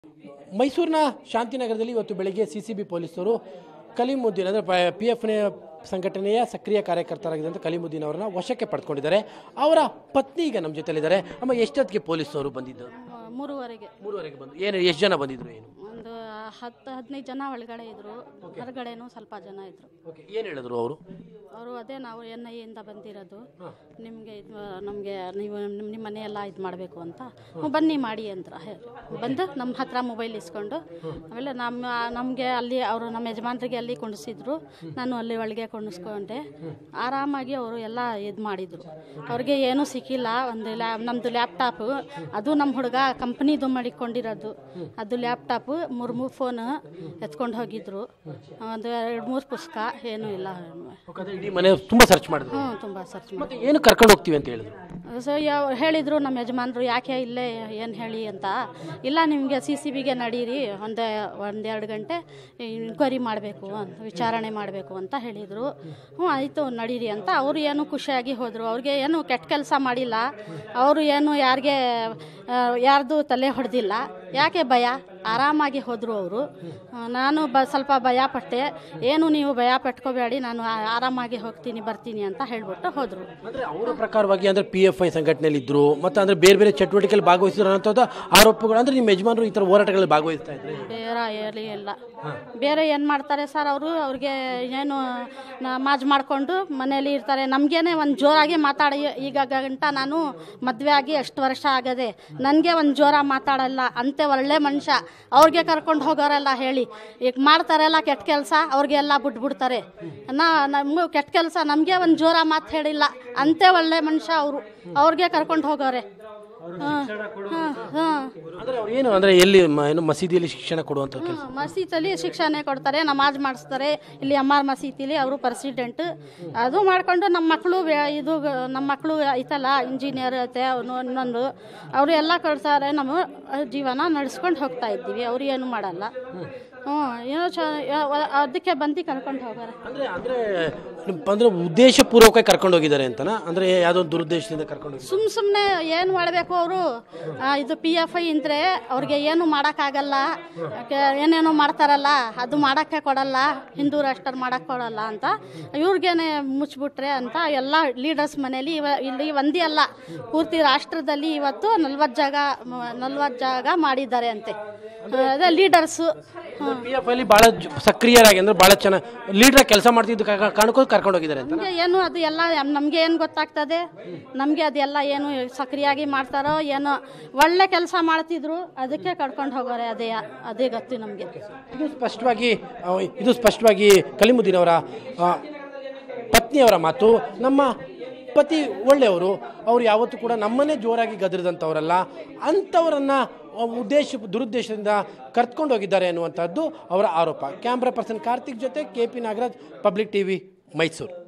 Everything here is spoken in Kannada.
ಮೈಸೂರಿನ ಶಾಂತಿನಗರದಲ್ಲಿ ಇವತ್ತು ಬೆಳಗ್ಗೆ ಸಿ ಸಿ ಬಿ ಪೊಲೀಸರು ಕಲೀಮುದ್ದೀನ್ ಅಂದರೆ ಪಿ ಎಫ್ ಸಂಘಟನೆಯ ಸಕ್ರಿಯ ಕಾರ್ಯಕರ್ತರಾಗಿದ್ದಂಥ ಕಲೀಮುದ್ದೀನ್ ಅವರನ್ನ ವಶಕ್ಕೆ ಪಡೆದುಕೊಂಡಿದ್ದಾರೆ ಅವರ ಪತ್ನಿ ಈಗ ನಮ್ಮ ಜೊತೆಲಿದ್ದಾರೆ ಅಮ್ಮ ಎಷ್ಟೊತ್ತಿಗೆ ಪೊಲೀಸರು ಬಂದಿದ್ದು ಆ, ಮೂರುವರೆಗೆ ಮೂರುವರೆಗೆ ಬಂದು ಏನು ಎಷ್ಟು ಜನ ಬಂದಿದ್ರು ಏನು ಒಂದು ಹತ್ತು ಹದಿನೈದು ಜನ ಒಳಗಡೆ ಇದ್ರು ಹೊರಗಡೆನೂ ಸ್ವಲ್ಪ ಜನ ಇದ್ರು ಓಕೆ ಏನು ಹೇಳಿದ್ರು ಅವರು ಅವರು ಅದೇ ನಾವು ಎನ್ ಐ ಇಂದ ಬಂದಿರೋದು ನಿಮಗೆ ಇದು ನಮಗೆ ನೀವು ನಿಮ್ಮ ನಿಮ್ಮ ಮನೆ ಎಲ್ಲ ಇದು ಮಾಡಬೇಕು ಅಂತ ಹ್ಞೂ, ಬನ್ನಿ ಮಾಡಿ ಅಂತ ಹೇಳಿ ಬಂದು ನಮ್ಮ ಹತ್ರ ಮೊಬೈಲ್ ಇಸ್ಕೊಂಡು ಆಮೇಲೆ ನಮ್ಮ ನಮಗೆ ಅಲ್ಲಿ ಅವರು ನಮ್ಮ ಯಜಮಾನ್ರಿಗೆ ಅಲ್ಲಿ ಕುಣಿಸಿದ್ರು ನಾನು ಅಲ್ಲಿ ಒಳಗೆ ಕುಣಿಸ್ಕೊಂಡೆ ಆರಾಮಾಗಿ ಅವರು ಎಲ್ಲ ಇದು ಮಾಡಿದರು ಅವ್ರಿಗೆ ಏನೂ ಸಿಕ್ಕಿಲ್ಲ ಒಂದು ಲ್ಯಾ ನಮ್ಮದು ಲ್ಯಾಪ್ಟಾಪು ಅದು ನಮ್ಮ ಹುಡುಗ ಕಂಪ್ನಿದು ಮಾಡಿಕೊಂಡಿರೋದು ಅದು ಲ್ಯಾಪ್ಟಾಪು ಮೂರು ಮೂರು ಫೋನ್ ಎತ್ಕೊಂಡು ಹೋಗಿದ್ರು ಒಂದು ಎರಡು ಮೂರು ಪುಸ್ತಕ ಏನೂ ಇಲ್ಲ ಯಾಕಂದ್ರೆ ಇಡೀ ಮನೆ ತುಂಬ ಸರ್ಚ್ ಮಾಡಿದ್ರು ಹ್ಞೂ ತುಂಬ ಸರ್ಚ್ ಮಾಡಿ ಮತ್ತೆ ಏನು ಕರ್ಕೊಂಡು ಹೋಗ್ತೀವಿ ಅಂತ ಹೇಳಿದ್ರು ಸೊ ಯಾವ ಹೇಳಿದರು ನಮ್ಮ ಯಜಮಾನ್ರು ಯಾಕೆ ಇಲ್ಲೇ ಏನು ಹೇಳಿ ಅಂತ ಇಲ್ಲ ನಿಮಗೆ ಸಿ ಸಿ ಬಿಗೆ ನಡೀರಿ ಒಂದು ಒಂದೆರಡು ಗಂಟೆ ಇನ್ಕ್ವೈರಿ ಮಾಡಬೇಕು ಅಂತ ವಿಚಾರಣೆ ಮಾಡಬೇಕು ಅಂತ ಹೇಳಿದರು ಹ್ಞೂ ಆಯಿತು ನಡೀರಿ ಅಂತ ಅವರು ಏನು ಖುಷಿಯಾಗಿ ಹೋದರು ಅವ್ರಿಗೆ ಏನು ಕೆಟ್ಟ ಕೆಲಸ ಮಾಡಿಲ್ಲ ಅವರು ಏನು ಯಾರಿಗೆ ಯಾರ್ದು ತಲೆ ಹೊಡೆದಿಲ್ಲ ಯಾಕೆ ಭಯ ಆರಾಮಾಗಿ ಹೋದರು ಅವರು ನಾನು ಬ ಸ್ವಲ್ಪ ಭಯ ಪಟ್ಟೆ ಏನು ನೀವು ಭಯ ಪಟ್ಕೋಬೇಡಿ ನಾನು ಆ- ಆರಾಮಾಗಿ ಹೋಗ್ತೀನಿ ಬರ್ತೀನಿ ಅಂತ ಹೇಳ್ಬಿಟ್ಟು ಹೋದರು ಅಂದ್ರೆ ಅವರ ಪ್ರಕಾರವಾಗಿ ಅಂದ್ರೆ ಪಿ ಎಫ್ ಐ ಸಂಘಟನೆಯಲ್ಲಿ ಇದ್ರು ಮತ್ತೆ ಅಂದ್ರೆ ಬೇರೆ ಬೇರೆ ಚಟುವಟಿಕೆಯಲ್ಲಿ ಭಾಗವಹಿಸಿದ್ರು ಅನ್ನೋಂಥದ್ದು ಆರೋಪಗಳು ಅಂದ್ರೆ ನಿಮ್ಮ ಯಜಮಾನರು ಈ ಥರ ಹೋರಾಟಗಳಲ್ಲಿ ಭಾಗವಹಿಸ್ತಾ ಇದ್ರೆ ಬೇರೆ ಹೇಳಿ ಎಲ್ಲ ಬೇರೆ ಏನು ಮಾಡ್ತಾರೆ ಸರ್ ಅವರು ಅವ್ರಿಗೆ ಏನು ನಮಾಜ್ ಮಾಡಿಕೊಂಡು ಮನೇಲಿ ಇರ್ತಾರೆ ನಮಗೇನೆ ಒಂದು ಜೋರಾಗಿ ಮಾತಾಡಿ ಈಗ ಗಂಟ ನಾನು ಮದುವೆ ಆಗಿ ಎಷ್ಟು ವರ್ಷ ಆಗದೆ ನನಗೆ ಒಂದು ಜೋರ ಮಾತಾಡಲ್ಲ ಅಂತೆ ಒಳ್ಳೆ ಮನುಷ್ಯ ಅವ್ರಿಗೆ ಕರ್ಕೊಂಡು ಹೋಗೋರೆಲ್ಲ ಹೇಳಿ ಈಗ ಮಾಡ್ತಾರಲ್ಲ ಕೆಟ್ಟ ಕೆಲಸ ಅವ್ರಿಗೆಲ್ಲ ಬಿಟ್ಬಿಡ್ತಾರೆ ನಾ ನಮಗೂ ಕೆಟ್ಟ ಕೆಲಸ ನಮಗೆ ಒಂದು ಜೋರ ಮಾತು ಹೇಳಿಲ್ಲ ಅಂತೆ ಒಳ್ಳೆ ಮನುಷ್ಯ ಅವರು ಅವ್ರಿಗೆ ಕರ್ಕೊಂಡು ಹೋಗೋರೆ ಹಾಂ ಹಾಂ ಹಾಂ ಅಂದ್ರೆ ಅವ್ರು ಏನು ಅಂದ್ರೆ ಎಲ್ಲಿ ಮ- ಏನು ಮಸೀದಿಯಲ್ಲಿ ಶಿಕ್ಷಣ ಕೊಡುವಂಥ ಕೆಲಸ ಮಸೀದಲ್ಲಿ ಶಿಕ್ಷಣ ಕೊಡ್ತಾರೆ ನಮಾಜ್ ಮಾಡಿಸ್ತಾರೆ ಇಲ್ಲಿ ಅಮ್ಮಾರ್ ಮಸೀದಿಲಿ ಅವರು ಪ್ರೆಸಿಡೆಂಟ್ ಅದು ಮಾಡ್ಕೊಂಡು ನಮ್ಮ ಮಕ್ಕಳು ಇದು ಗ- ನಮ್ಮ ಮಕ್ಕಳು ಐತಲ್ಲ ಇಂಜಿನಿಯರ್ ಐತೆ ಅವನು ಇನ್ನೊಂದು ಅವರು ಎಲ್ಲ ಕೊಡ್ತಾರೆ ನಮ್ಮ ಜೀವನ ನಡೆಸ್ಕೊಂಡು ಹೋಗ್ತಾ ಇದ್ದೀವಿ ಅವ್ರು ಏನು ಮಾಡಲ್ಲ ಹ್ಞೂ ಏನೋ ಚ ಯ- ಅದಕ್ಕೆ ಬಂದು ಕರ್ಕೊಂಡು ಹೋಗಾರೆ ಅಂದ್ರೆ ಅಂದ್ರೆ ನಿಮ್- ಅಂದ್ರೆ ಉದ್ದೇಶಪೂರ್ವಕವಾಗಿ ಕರ್ಕೊಂಡು ಹೋಗಿದ್ದಾರೆ ಅಂತನಾ ಅಂದ್ರೆ ಯಾವುದೋ ಒಂದು ದುರುದ್ದೇಶದಿಂದ ಕರ್ಕೊಂಡು ಹೋಗಿ ಸುಮ್ ಸುಮ್ಮನೆ ಏನು ಮಾಡಬೇಕು ಅವರು ಇದು ಪಿ ಎಫ್ ಐ ಅಂದರೆ ಅವ್ರಿಗೆ ಏನು ಮಾಡೋಕ್ಕಾಗಲ್ಲ ಯಾಕೆ ಏನೇನೋ ಮಾಡ್ತಾರಲ್ಲ ಅದು ಮಾಡೋಕ್ಕೆ ಕೊಡಲ್ಲ ಹಿಂದೂ ರಾಷ್ಟ್ರ ಮಾಡೋಕ್ಕೆ ಕೊಡಲ್ಲ ಅಂತ ಇವ್ರಿಗೇನೆ ಮುಚ್ಚಿಬಿಟ್ರೆ ಅಂತ ಎಲ್ಲ ಲೀಡರ್ಸ್ ಮನೇಲಿ ಇವ ಇಲ್ಲಿ ಒಂದೇ ಅಲ್ಲ ಪೂರ್ತಿ ರಾಷ್ಟ್ರದಲ್ಲಿ ಇವತ್ತು ನಲ್ವತ್ತು ಜಾಗ ನಲ್ವತ್ತು ಜಾಗ ಮಾಡಿದ್ದಾರೆ ಅಂತೆ ಅದೇ ಲೀಡರ್ಸು ಪಿ ಎಫ್ ಅಲ್ಲಿ ಬಹಳ ಜ- ಸಕ್ರಿಯರಾಗಿ ಅಂದ್ರೆ ಬಹಳ ಚೆನ್ನಾಗಿ ಲೀಡರ್ ಕೆಲಸ ಮಾಡ್ತಿದ್ದು ಕಾ- ಕಾಣ್ಕೊಂಡು ಕರ್ಕೊಂಡು ಹೋಗಿದ್ದಾರೆ ಅಂತ ನಮಗೆ ಏನು ಅದು ಎಲ್ಲ ನಮಗೆ ಏನು ಗೊತ್ತಾಗ್ತದೆ ನಮಗೆ ಅದೆಲ್ಲ ಏನು ಸಕ್ರಿಯಾಗಿ ಮಾಡ್ತಾರೋ ಏನೋ ಒಳ್ಳೆ ಕೆಲಸ ಮಾಡ್ತಿದ್ರು ಅದಕ್ಕೆ ಕರ್ಕೊಂಡು ಹೋಗೋರೆ ಅದೇ ಅದೇ ಗೊತ್ತು ನಮಗೆ ಇದು ಸ್ಪಷ್ಟವಾಗಿ ಆ, ಇದು ಸ್ಪಷ್ಟವಾಗಿ ಕಲಿಮುದ್ದೀನ್ ಅವರ ಆ, ಪತ್ನಿಯವರ ಮಾತು ನಮ್ಮ ಪತಿ ಒಳ್ಳೆಯವರು ಅವರು ಯಾವತ್ತೂ ಕೂಡ ನಮ್ಮನ್ನೇ ಜೋರಾಗಿ ಗದರಿದಂಥವರಲ್ಲ ಅಂಥವರನ್ನ ಆ, ಉದ್ದೇಶ ದುರುದ್ದೇಶದಿಂದ ಕರ್ತ್ಕೊಂಡು ಹೋಗಿದ್ದಾರೆ ಅನ್ನುವಂಥದ್ದು ಅವರ ಆರೋಪ ಕ್ಯಾಮ್ರಾ ಪರ್ಸನ್ ಕಾರ್ತಿಕ್ ಜೊತೆ K P Nagaraj public TV Mysuru